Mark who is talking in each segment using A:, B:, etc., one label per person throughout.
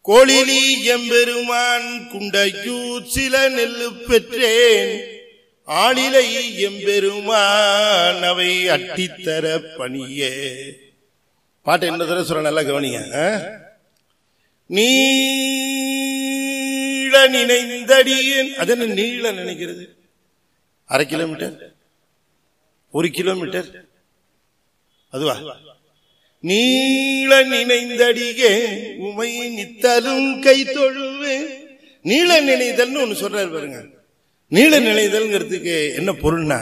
A: கோழிலி எம்பெருமான் குண்டையூர் சில நெல்லு பெற்றேன் ஆளிலை எம்பெருமான் அவை அட்டித்தர பணியே பாட்டு என்ன தடவை சொல்ற நல்லா கவனிங்க ஆ? நீள நினைந்தடியேன் அது என்ன நீள நினைக்கிறது அரை கிலோமீட்டர் ஒரு கிலோமீட்டர் அதுவா நீள நினைந்தடியே உமை நித்தலும் கை தொழுவேன் நீள நினைதல்னு ஒண்ணு சொல்றாரு பாருங்க நீள நினைதல்ங்கிறதுக்கு என்ன பொருள்னா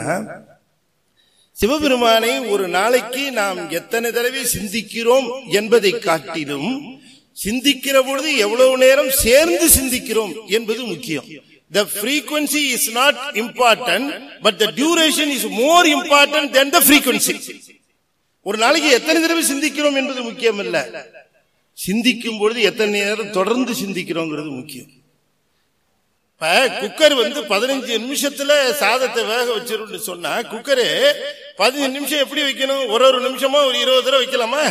A: சிவபெருமானை ஒரு நாளைக்கு நாம் எத்தனை தடவை சிந்திக்கிறோம் என்பதை காட்டிலும் சிந்திக்கிற பொழுது எவ்வளவு நேரம் சேர்ந்து சிந்திக்கிறோம் என்பது முக்கியம் The frequency is not important, but the duration is more important than the frequency. ஒரு நாளைக்கு எத்தனை தடவை சிந்திக்கிறோம் என்பது முக்கியம் இல்ல சிந்திக்கும் பொழுது எத்தனை நேரம் தொடர்ந்து சிந்திக்கிறோங்கிறது முக்கியம் இப்ப குக்கர் வந்து பதினஞ்சு நிமிஷத்துல சாதத்தை வேக வச்சிருன்னு சொன்னா குக்கரு பதினஞ்சு நிமிஷம் எப்படி வைக்கணும் ஒரு ஒரு நிமிஷமா ஒரு இருபது தடவை வைக்கலாமா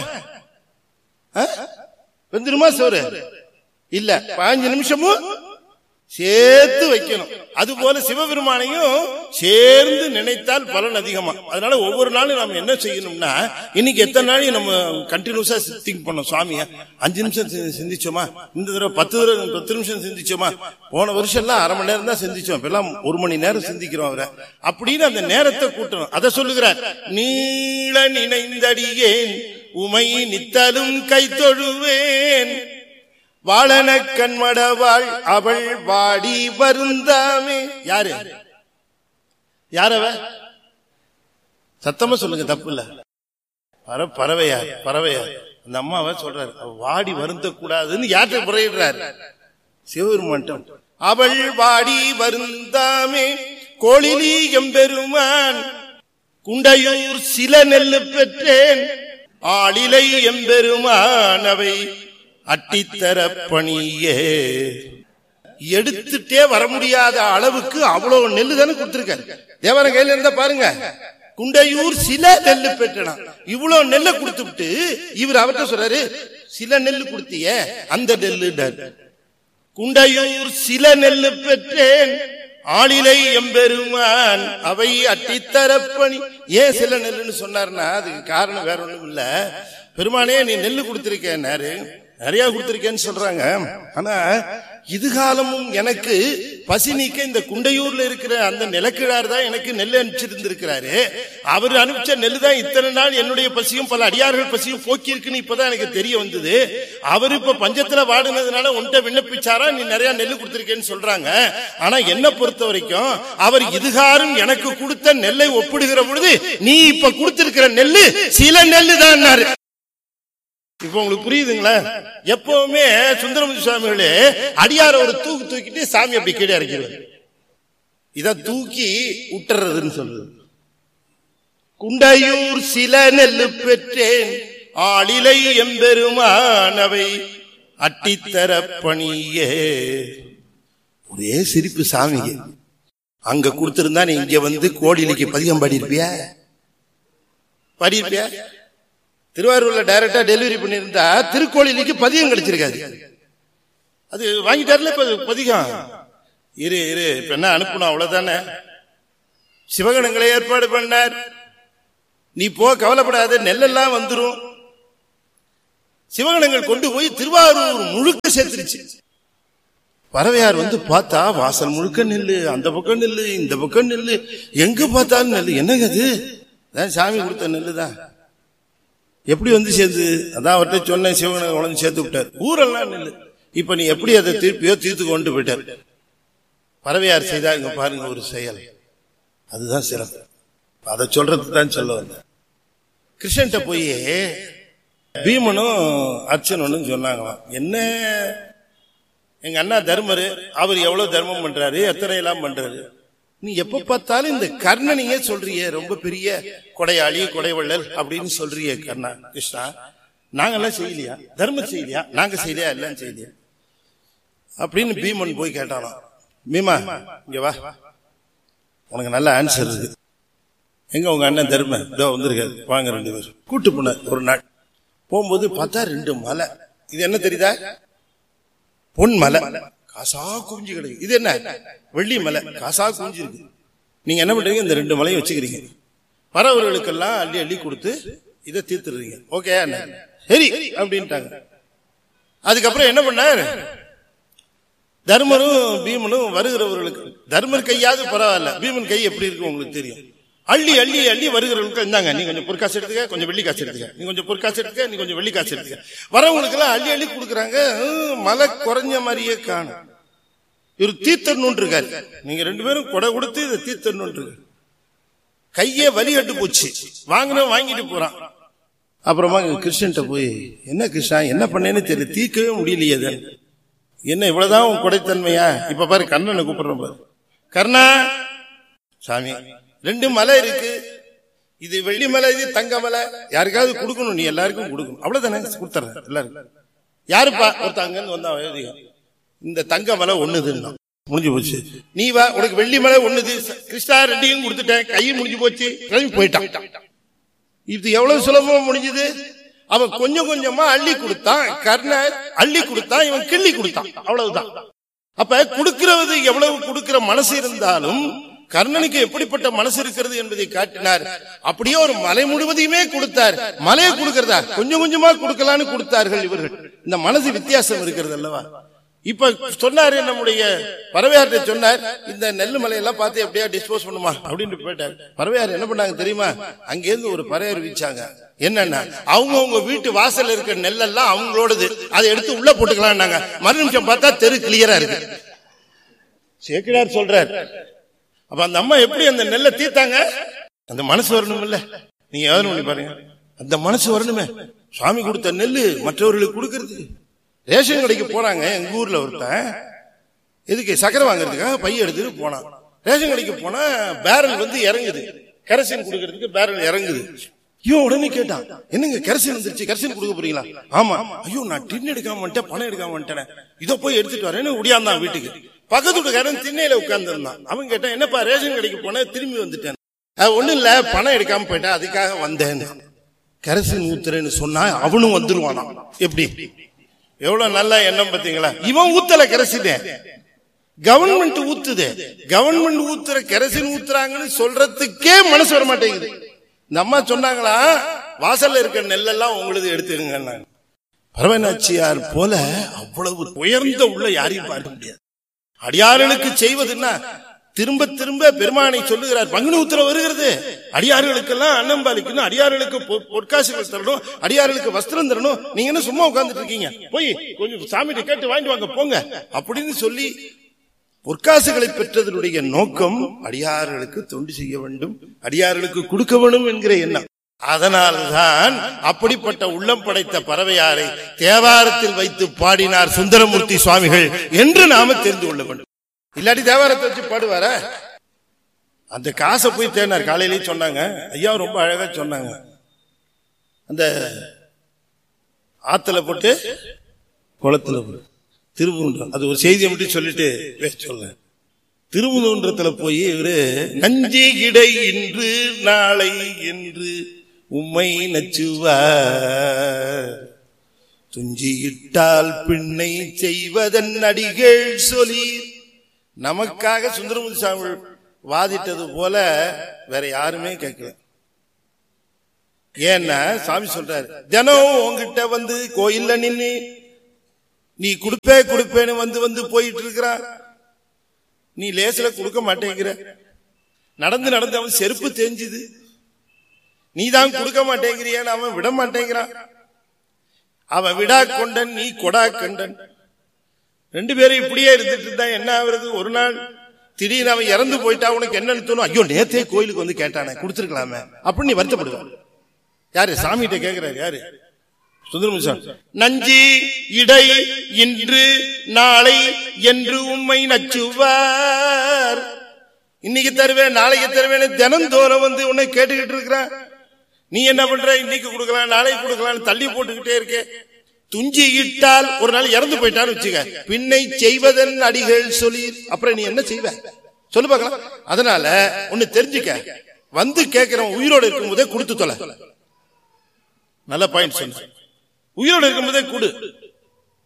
A: ஆ? வெந்துருமா சோறு இல்ல பதினஞ்சு நிமிஷமும் சேர்த்து வைக்கணும் அது போல சிவபெருமானையும் சேர்ந்து நினைத்தால் பலன் அதிகமா அதனால ஒவ்வொரு நாளும் நம்ம என்ன செய்யணும்னா இன்னைக்கு எத்தனை நாளைக்கு நம்ம கண்டினியூஸா திங்க் பண்ணோம் சுவாமிய அஞ்சு நிமிஷம் சி- சிந்திச்சோமா இந்த தடவை பத்து தடவை பத்து நிமிஷம் சிந்திச்சோமா போன வருஷம் எல்லாம் அரை மணி நேரம் தான் சிந்திச்சோம் இப்ப எல்லாம் ஒரு மணி நேரம் சிந்திக்கிறோம் அவரை அப்படின்னு அந்த நேரத்தை கூட்டணும் அதை சொல்லுகிறார் நீள நினைந்தடியேன் உமை நித்தலும் கை தொழுவேன் வாழன கண்மடவாள் அவள் வாடி வருந்தாமே யாரு யாரவ சத்தமா சொல்லுங்க தப்பு இல்ல பற பறவையார் பறவையார் அந்த அம்மாவை சொல்றாரு அவ வாடி வருந்த கூடாதுன்னு யார்கிட்ட முறையிடுறாரு சிவபெருமான் அவள் வாடி வருந்தாமே கோழிலி எம்பெருமான் குண்டையூர் சில நெல்லு பெற்றேன் ஆளிலை எம்பெருமான் அவை அட்டித்தர பணியே எடுத்துட்டே வர முடியாத அளவுக்கு அவ்வளவு நெல்லு தானே கொடுத்திருக்காரு தேவர கையில இருந்தா பாருங்க குண்டையூர் சில நெல்லு பெற்றனா இவ்வளவு நெல்லை கொடுத்துட்டு இவர் அவர்கிட்ட சொல்றாரு சில நெல்லு கொடுத்திய அந்த நெல்லு குண்டையூர் சில நெல்லு பெற்றேன் ஆளிலை எம்பெருமான் அவை அட்டித்தரப்பணி ஏன் சில நெல்லுன்னு சொன்னார்னா அதுக்கு காரணம் வேற ஒண்ணும் இல்ல பெருமானே நீ நெல்லு கொடுத்திருக்கேன்னாரு நிறைய கொடுத்திருக்கேன்னு சொல்றாங்க ஆனா இதுகாலமும் எனக்கு பசி நீக்க இந்த குண்டையூர்ல இருக்கிற அந்த நிலக்கிழார் தான் எனக்கு நெல் அனுப்பிச்சிருந்திருக்கிறாரு அவர் அனுப்பிச்ச நெல் தான் இத்தனை நாள் என்னுடைய பசியும் பல அடியார்கள் பசியும் போக்கி இருக்குன்னு இப்பதான் எனக்கு தெரிய வந்தது அவர் இப்ப பஞ்சத்துல வாடினதுனால உன்கிட்ட விண்ணப்பிச்சாரா நீ நிறைய நெல் கொடுத்திருக்கேன்னு சொல்றாங்க ஆனா என்ன பொறுத்த வரைக்கும் அவர் இதுகாரும் எனக்கு கொடுத்த நெல்லை ஒப்பிடுகிற பொழுது நீ இப்ப கொடுத்திருக்கிற நெல்லு சில நெல்லு தான் இப்ப உங்களுக்கு புரியுதுங்களா எப்பவுமே சுந்தரமுதி சுவாமிகளே அடியார ஒரு தூக்கு தூக்கிட்டு சாமி அப்படி கீழே இறக்கிறது இத தூக்கி விட்டுறதுன்னு சொல்றது குண்டையூர் சில நெல்லு பெற்றேன் ஆளிலை எம்பெருமானவை அட்டித்தர பணியே ஒரே சிரிப்பு சாமிக்கு அங்க கொடுத்திருந்தா நீ இங்க வந்து கோடிலிக்கு பதிகம் பாடியிருப்பியா பாடியிருப்பியா திருவாரூர்ல டைரக்டா டெலிவரி பண்ணியிருந்தா திருக்கோயிலுக்கு பதிகம் கிடைச்சிருக்காது அது வாங்கிட்டாருல இப்ப பதிகம் இரு இரு இப்ப என்ன அனுப்பணும் அவ்வளவுதானே சிவகணங்களை ஏற்பாடு பண்ணார் நீ போ கவலைப்படாத நெல்லெல்லாம் வந்துரும் சிவகணங்கள் கொண்டு போய் திருவாரூர் முழுக்க சேர்த்துருச்சு பறவையார் வந்து பார்த்தா வாசல் முழுக்க நெல்லு அந்த பக்கம் நெல்லு இந்த பக்கம் நெல்லு எங்க பார்த்தாலும் நெல்லு என்னங்க அது அதான் சாமி கொடுத்த நெல்லு தான் எப்படி வந்து சேர்ந்து அதான் அவர்கிட்ட சொன்னேன் சிவகணை உடனே சேர்த்து விட்டார் ஊரெல்லாம் நெல்லு இப்ப நீ எப்படி அதை திருப்பியோ தீர்த்து கொண்டு போயிட்டார் பறவையார் செய்தா இங்க பாருங்க ஒரு செயல் அதுதான் சிறப்பு அதை சொல்றதுக்கு தான் சொல்ல வந்தேன் கிருஷ்ணன்ட்ட போய் பீமனும் அர்ச்சனனும் சொன்னாங்களாம் என்ன எங்க அண்ணா தர்மரு அவர் எவ்வளவு தர்மம் பண்றாரு எத்தனை எல்லாம் பண்றாரு நீ எப்ப பார்த்தாலும் இந்த கர்ணனையே சொல்றியே ரொம்ப பெரிய கொடையாளி கொடைவள்ளல் அப்படின்னு சொல்றியே கர்ணா கிருஷ்ணா நாங்கெல்லாம் செய்யலையா தர்மம் செய்யலையா நாங்க செய்யலையா எல்லாம் செய்யலையா அப்படின்னு பீமன் போய் கேட்டானாம் பீமா இங்க வா உனக்கு நல்ல ஆன்சர் இருக்கு எங்க உங்க அண்ணன் தர்ம இதோ வந்திருக்காரு வாங்க ரெண்டு பேரும் கூட்டு போன ஒரு நாள் போகும்போது பார்த்தா ரெண்டு மலை இது என்ன தெரியுதா பொன் மலை காசா குஞ்சு கிடக்கு இது என்ன வெள்ளி மலை காசா குஞ்சு இருக்கு நீங்க என்ன பண்றீங்க இந்த ரெண்டு மலையும் வச்சுக்கிறீங்க வரவர்களுக்கெல்லாம் அள்ளி அள்ளி கொடுத்து இதை தீர்த்துறீங்க ஓகே சரி அப்படின்ட்டாங்க அதுக்கப்புறம் என்ன பண்ணார் தர்மரும் பீமனும் வருகிறவர்களுக்கு தர்மர் கையாவது பரவாயில்ல பீமன் கை எப்படி இருக்கு உங்களுக்கு தெரியும் அள்ளி அள்ளி அள்ளி வருகிறவங்களுக்கு இருந்தாங்க நீ கொஞ்சம் பொற்காசு எடுத்துக்க கொஞ்சம் வெள்ளி காசு எடுத்துக்க நீ கொஞ்சம் பொற்காசு எடுத்துக்க நீ கொஞ்சம் வெள்ளி காசு எடுத்துக்க வரவங்களுக்கு எல்லாம் அள்ளி அள்ளி கொடுக்குறாங்க ஹம், மலை குறைஞ்ச மாதிரியே காணும் இவர் தீர்த்தர்னு இருக்காரு நீங்க ரெண்டு பேரும் கொடை கொடுத்து இதை தீர்த்தர்னு இருக்கு கையே வலி கட்டு போச்சு வாங்கினோம் வாங்கிட்டு போறான் அப்புறமா கிருஷ்ணன்ட்ட போய் என்ன கிருஷ்ணா என்ன பண்ணேன்னு தெரியல தீர்க்கவே முடியலையே அதை என்ன இவ்வளவுதான் உன் கொடைத்தன்மையா இப்ப பாரு கர்ணனை கூப்பிடுறோம் பாரு கர்ணா சாமி ரெண்டு மலை இருக்கு இது வெள்ளி மலை இது தங்க மலை யாருக்காவது கொடுக்கணும் நீ எல்லாருக்கும் கொடுக்கணும் அவ்வளவுதானே கொடுத்துறேன் எல்லாருக்கும் யாருப்பா ஒருத்தங்க இருந்து வந்தா வயோதிகம். இந்த தங்க மலை ஒண்ணுதுன்னா முடிஞ்சு போச்சு நீ வா உனக்கு வெள்ளி மலை ஒண்ணுது கிருஷ்ணா ரெண்டையும் கொடுத்துட்டேன் கையும் முடிஞ்சு போச்சு கிளம்பி போயிட்டான் இது எவ்வளவு சுலபமா முடிஞ்சது அவன் கொஞ்சம் கொஞ்சமா அள்ளி கொடுத்தான் கர்ணர் அள்ளி கொடுத்தான் இவன் கிள்ளி கொடுத்தான் அவ்வளவுதான் அப்ப கொடுக்கிறது எவ்வளவு கொடுக்கிற மனசு இருந்தாலும் கர்ணனுக்கு எப்படிப்பட்ட மனசு இருக்கிறது என்பதை காட்டினார் அப்படியே ஒரு மலை முழுவதையுமே கொடுத்தார் மலையை கொடுக்கிறதா கொஞ்சம் கொஞ்சமா கொடுக்கலான்னு கொடுத்தார்கள் இவர்கள் இந்த மனசு வித்தியாசம் இருக்கிறது அல்லவா இப்ப சொன்னாரு நம்முடைய பறவையார்ட்ட சொன்னார் இந்த நெல்லு மலையெல்லாம் பார்த்து எப்படியா டிஸ்போஸ் பண்ணுமா அப்படின்னு போயிட்டார் பறவையார் என்ன பண்ணாங்க தெரியுமா அங்கிருந்து ஒரு பறையர் வீச்சாங்க என்னன்னா அவங்க அவங்க வீட்டு வாசல்ல இருக்கிற நெல்லெல்லாம் அவங்களோடது அதை எடுத்து உள்ள போட்டுக்கலாம்னாங்க மறு நிமிஷம் பார்த்தா தெரு கிளியரா இருக்கு சேக்கிடார் சொல்றார் அப்ப அந்த அம்மா எப்படி அந்த நெல்லை தீர்த்தாங்க அந்த மனசு வரணும் இல்ல நீங்க யோசனை பண்ணி பாருங்க அந்த மனசு வரணுமே சுவாமி கொடுத்த நெல்லு மற்றவர்களுக்கு கொடுக்கறது ரேஷன் கடைக்கு போறாங்க எங்க ஊர்ல ஒருத்தன் எதுக்கு சக்கரை வாங்குறதுக்காக பைய எடுத்துட்டு போனான் ரேஷன் கடைக்கு போனா பேரல் வந்து இறங்குது கரசின் கொடுக்கறதுக்கு பேரல் இறங்குது ஐயோ உடனே கேட்டான் என்னங்க கரசின் வந்துருச்சு கரசின் கொடுக்க போறீங்களா ஆமா ஐயோ நான் டின் எடுக்காம வந்துட்டேன் பணம் எடுக்காம வந்துட்டேன் இதை போய் எடுத்துட்டு வரேன்னு உடியாந்தான் வீட்டுக்கு பக்கத்து வீட்டுக்காரன் திண்ணையில உட்கார்ந்து இருந்தான் அவன் கேட்டான் என்னப்பா ரேஷன் கடைக்கு போனேன் திரும்பி வந்துட்டேன் "அஹ், ஒண்ணும் இல்ல பணம் எடுக்காம போயிட்டேன் அதுக்காக வந்தேன் கரசின் ஊத்துறேன்னு சொன்னா அவனும் வந்துருவானா எப்படி எவ்வளவு நல்ல எண்ணம் பாத்தீங்களா இவன் ஊத்தல கரசினே கவர்மெண்ட் ஊத்துது கவர்மெண்ட் ஊத்துற கெரசின் ஊத்துறாங்கன்னு சொல்றதுக்கே மனசு வர மாட்டேங்குது இந்த அம்மா சொன்னாங்களா வாசல்ல இருக்க நெல்லெல்லாம் உங்களுது எடுத்துக்கங்க பரவநாச்சியார் போல அவ்வளவு உயர்ந்த உள்ள யாரையும் பார்க்க முடியாது அடியார்களுக்கு செய்வதுன்னா திரும்ப திரும்ப பெருமானை சொல்லுகிறார் பங்குனி உத்தரவு வருகிறது அடியார்களுக்கெல்லாம் அன்னம்பாலிக்கணும் அடியார்களுக்கு பொ- பொற்காசுகள் தரணும் அடியார்களுக்கு வஸ்திரம் தரணும் நீங்க என்ன சும்மா உட்கார்ந்துட்டு இருக்கீங்க போய் கொஞ்சம் சாமிகிட்ட கேட்டு வாங்கிட்டு வாங்க போங்க அப்படின்னு சொல்லி பொற்காசுகளை பெற்றதனுடைய நோக்கம் அடியார்களுக்கு தொண்டு செய்ய வேண்டும் அடியார்களுக்கு கொடுக்க வேண்டும் என்கிற எண்ணம் அதனால்தான் அப்படிப்பட்ட உள்ளம் படைத்த பறவையாரை தேவாரத்தில் வைத்து பாடினார் சுந்தரமூர்த்தி சுவாமிகள் என்று நாம தெரிந்து கொள்ள வேண்டும் இல்லாட்டி தேவாரத்தை வச்சு பாடுவார அந்த காசை போய் தேடினார் காலையிலேயே சொன்னாங்க ஐயா ரொம்ப அழகா சொன்னாங்க அந்த ஆத்துல போட்டு குளத்துல போட்டு திருவுன்றம் அது ஒரு செய்தியை மட்டும் சொல்லிட்டு பேச சொல்ல திருவுன்றத்துல போய் இவரு நஞ்சி இடை இன்று நாளை என்று உம்மை நச்சுவார் துஞ்சியிட்டால் பின்னை செய்வதன் அடிகள் சொல்லி நமக்காக சுந்தரமுதி சாமி வாதிட்டது போல வேற யாருமே கேட்கல ஏன்னா சாமி சொல்றாரு தினம் உங்ககிட்ட வந்து கோயில்ல நின்னு நீ கொடுப்பே கொடுப்பேன்னு வந்து வந்து போயிட்டு இருக்கிறா நீ லேசில கொடுக்க மாட்டேங்கிற நடந்து நடந்து அவன் செருப்பு தெரிஞ்சுது நீ தான் கொடுக்க மாட்டேங்கிறியான்னு அவன் விட மாட்டேங்கிறான் அவன் விடா கொண்டன் நீ கொடா கண்டன் ரெண்டு பேரும் இப்படியே இருந்துட்டு இருந்தா என்ன ஆகுறது ஒரு நாள் திடீர்னு அவன் இறந்து போயிட்டா உனக்கு என்னன்னு தோணும் ஐயோ நேத்தே கோயிலுக்கு வந்து கேட்டானே கொடுத்துருக்கலாமே அப்படின்னு நீ வருத்தப்படுவார் யாரு சாமிகிட்ட கேக்குறாரு யாரு சுந்தரமுசாமி நஞ்சி இடை இன்று நாளை என்று உண்மை நச்சுவார் இன்னைக்கு தருவேன் நாளைக்கு தருவேன் தினந்தோறும் வந்து உன்னை கேட்டுக்கிட்டு இருக்கிறான் நீ என்ன பண்ற இன்னைக்கு கொடுக்கலாம் நாளைக்கு கொடுக்கலாம் தள்ளி போட்டுக்கிட்டே இருக்கே துஞ்சி இட்டால் ஒரு நாள் இறந்து போயிட்டான்னு வச்சுக்க பின்னை செய்வதன் அடிகள் சொல்லி அப்புறம் நீ என்ன செய்வ சொல்லு பார்க்கலாம் அதனால ஒண்ணு தெரிஞ்சுக்க வந்து கேட்கிறவன் உயிரோடு இருக்கும் போதே கொடுத்து தொலை நல்ல பாயிண்ட் சொன்ன உயிரோடு இருக்கும் போதே கொடு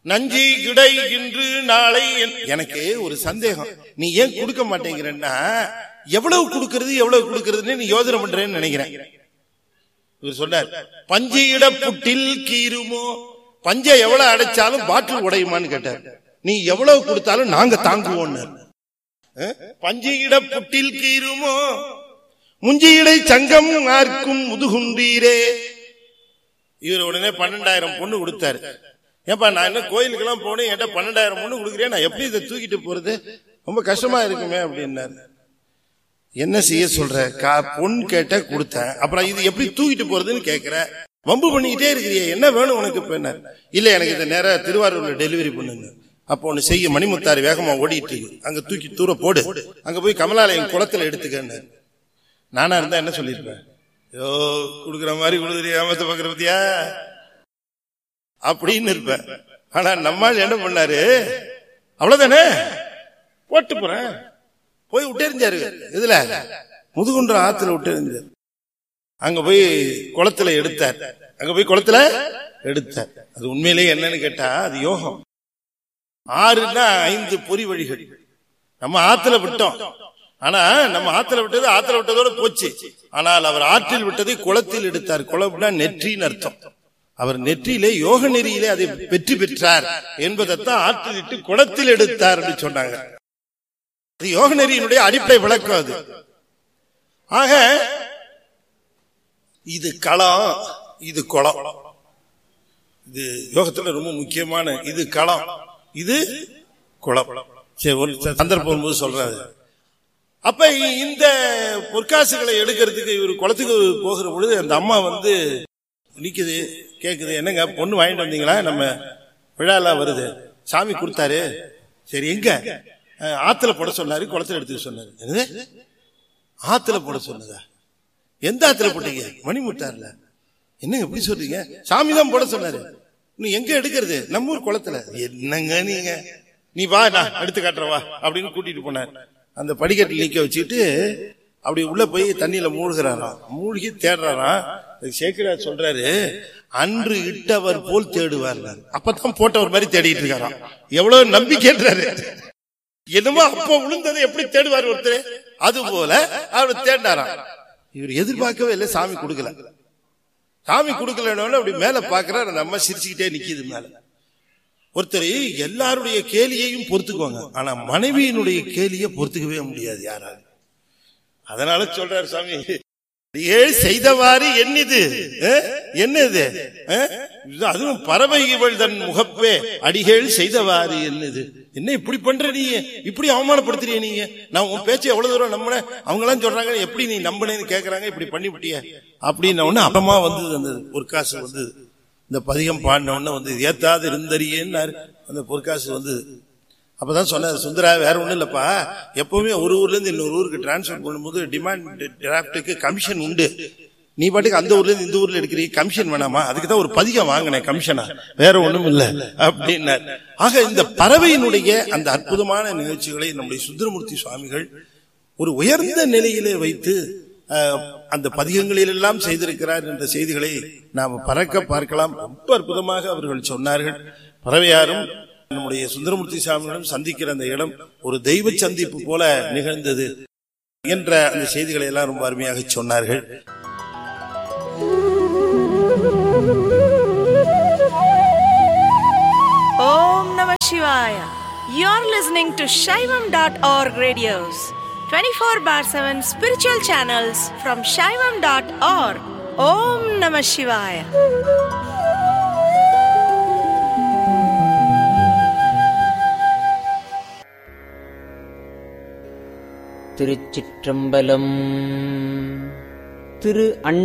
A: நஞ்சி கிடை இன்று நாளை என்- எனக்கு ஒரு சந்தேகம் நீ ஏன் கொடுக்க மாட்டேங்கிறன்னா எவ்வளவு கொடுக்கிறது எவ்வளவு கொடுக்கறதுன்னு நீ யோசனை பண்றேன்னு நினைக்கிறேன் இவர் சொன்னார் பஞ்சியிட புட்டில் கீருமோ பஞ்ச எவ்வளவு அடைச்சாலும் பாட்டில் உடையுமான்னு கேட்டார் நீ எவ்வளவு கொடுத்தாலும் நாங்க தாங்குவோம்னு அஹ்? பஞ்சியிட புட்டில் கீருமோ முஞ்சியிடை சங்கம் ஆர்க்கும் முதுகுண்டீரே இவர் உடனே பன்னெண்டாயிரம் பொண்ணு கொடுத்தாரு ஏப்பா நான் என்ன கோயிலுக்கெல்லாம் போனேன் என்கிட்ட பன்னெண்டாயிரம் பொண்ணு கொடுக்குறேன் நான் எப்படி இதை தூக்கிட்டு போறது ரொம்ப கஷ்டமா இருக்குமே அப்படின்னாரு என்ன செய்ய சொல்ற கா பொன் கேட்ட கொடுத்தேன் அப்புறம் இது எப்படி தூக்கிட்டு போறதுன்னு கேக்குற வம்பு பண்ணிக்கிட்டே இருக்கிறிய என்ன வேணும் உனக்கு இப்ப என்ன இல்ல எனக்கு இந்த நேரம் திருவாரூர்ல டெலிவரி பண்ணுங்க அப்போ ஒண்ணு செய்ய மணிமுத்தாறு வேகமா ஓடிட்டு இருக்கு. அங்க தூக்கி தூர போடு அங்க போய் கமலாலயம் குளத்துல எடுத்துக்கன்னு நானா இருந்தா என்ன சொல்லிருப்பேன் ஐயோ குடுக்குற மாதிரி கொடுக்குறிய ஏமாத்த பாக்குற பத்தியா அப்படின்னு இருப்பேன் ஆனா நம்மால் என்ன பண்ணாரு அவ்வளவுதானே போட்டு போறேன் போய் விட்டெறிஞ்சாரு இதுல முதுகுன்ற ஆத்துல விட்டெறிஞ்சார் அங்க போய் குளத்துல எடுத்தார் அங்க போய் குளத்துல எடுத்தார் அது உண்மையிலேயே என்னன்னு கேட்டா அது யோகம் ஆறுன்னா ஐந்து பொறி வழிகள் நம்ம ஆத்துல விட்டோம் ஆனா நம்ம ஆத்துல விட்டது ஆத்துல விட்டதோட போச்சு ஆனால் அவர் ஆற்றில் விட்டதை குளத்தில் எடுத்தார் குளம்னா நெற்றின்னு அர்த்தம் அவர் நெற்றியிலே யோக நெறியிலே அதை வெற்றி பெற்றார் என்பதைத்தான் ஆற்றில் இட்டு குளத்தில் எடுத்தார் என்று சொன்னாங்க அது யோக நெறியினுடைய அடிப்படை விளக்கம் அது ஆக இது களம் இது குளம் இது யோகத்துல ரொம்ப முக்கியமான இது களம் இது குளம் சரி ஒரு சந்தர்ப்பம் வரும்போது சொல்றாரு அப்ப இந்த பொற்காசுகளை எடுக்கிறதுக்கு இவர் குளத்துக்கு போகிற பொழுது அந்த அம்மா வந்து நிக்குது கேக்குது என்னங்க பொண்ணு வாங்கிட்டு வந்தீங்களா நம்ம விழாலாம் வருது சாமி கொடுத்தாரு சரி எங்க அஹ், ஆத்துல போட சொன்னாரு குளத்துல எடுத்துக்க சொன்னாரு என்னது ஆத்துல போட சொன்னதா எந்த ஆத்துல போட்டீங்க மணிமுட்டார்ல என்னங்க எப்படி சொல்றீங்க சாமி தான் போட சொன்னாரு நீ எங்க எடுக்கிறது நம்ம ஊர் குளத்துல என்னங்க நீங்க நீ வா நான் எடுத்து காட்டுறேன் வா அப்படின்னு கூட்டிட்டு போனார் அந்த படிக்கட்டில் நிக்க வச்சுட்டு அப்படி உள்ள போய் தண்ணியில மூழ்கிறாராம் மூழ்கி தேடுறாராம் அதுக்கு சேக்கிரார் சொல்றாரு அன்று இட்டவர் போல் தேடுவார் அப்பதான் போட்டவர் மாதிரி தேடிட்டு இருக்காராம் எவ்வளவு நம்பிக்கைன்றாரு என்னமோ அப்ப விழுந்ததை எப்படி தேடுவார் ஒருத்தர் அது போல அவர் தேடினாராம் இவர் எதிர்பார்க்கவே இல்லை சாமி கொடுக்கல சாமி கொடுக்கலன்னு அப்படி மேல பாக்குறாரு அந்த அம்மா சிரிச்சுக்கிட்டே நிக்குது மேல ஒருத்தர் எல்லாருடைய கேலியையும் பொறுத்துக்குவாங்க ஆனா மனைவியினுடைய கேலியை பொறுத்துக்கவே முடியாது யாராலும் அதனால சொல்றாரு சாமி ஏழ் செய்தவாறு என்னது அஹ்? என்னது அஹ்? இது அதுவும் பறவை இவள் தன் முகப்பே அடிகள் செய்தவாறு என்னது என்ன இப்படி பண்ற நீ இப்படி அவமானப்படுத்துறிய நீங்க நான் உன் பேச்சை எவ்வளவு தூரம் நம்பின அவங்க எல்லாம் சொல்றாங்க எப்படி நீ நம்பினேன்னு கேக்குறாங்க இப்படி பண்ணி விட்டிய அப்படின்ன உடனே அப்பமா வந்தது அந்த பொற்காசு வந்தது இந்த பதிகம் பாடின உடனே வந்து ஏத்தாது இருந்தறியேன்னாரு அந்த பொற்காசு வந்தது அப்பதான் சொன்னார் சுந்தரா வேற ஒண்ணும் இல்லப்பா எப்பவுமே ஒரு ஊர்ல இருந்து இன்னொரு ஊருக்கு டிரான்ஸ்பர் பண்ணும்போது டிமாண்ட் டிராப்டுக்கு கமிஷன் உண்டு நீ பாட்டுக்கு அந்த ஊர்ல இருந்து இந்த ஊர்ல எடுக்கிறீங்க கமிஷன் வேணாமா அதுக்கு தான் ஒரு பதிகம் வாங்கினேன் கமிஷனா வேற ஒண்ணும் இல்ல அப்படின்னார் ஆக இந்த பறவையினுடைய அந்த அற்புதமான நிகழ்ச்சிகளை நம்முடைய சுந்தரமூர்த்தி சுவாமிகள் ஒரு உயர்ந்த நிலையிலே வைத்து அஹ், அந்த பதிகங்களில் எல்லாம் செய்திருக்கிறார் என்ற செய்திகளை நாம் பறக்க பார்க்கலாம் ரொம்ப அற்புதமாக அவர்கள் சொன்னார்கள் பறவையாரும் நம்முடைய சுந்தரமூர்த்தி சாமியிடம் சந்திக்கிற அந்த இடம் ஒரு தெய்வ சந்திப்பு போல நிகழ்ந்தது என்ற அந்த செய்திகளை எல்லாம் ரொம்ப அருமையாக சொன்னார்கள்
B: Om Namah Shivaya. You're listening to Shaivam.org radios, 24 bar 7 spiritual channels from Shaivam.org. Om Namah Shivaya.
C: Thiruchitrambalam Thiru Anna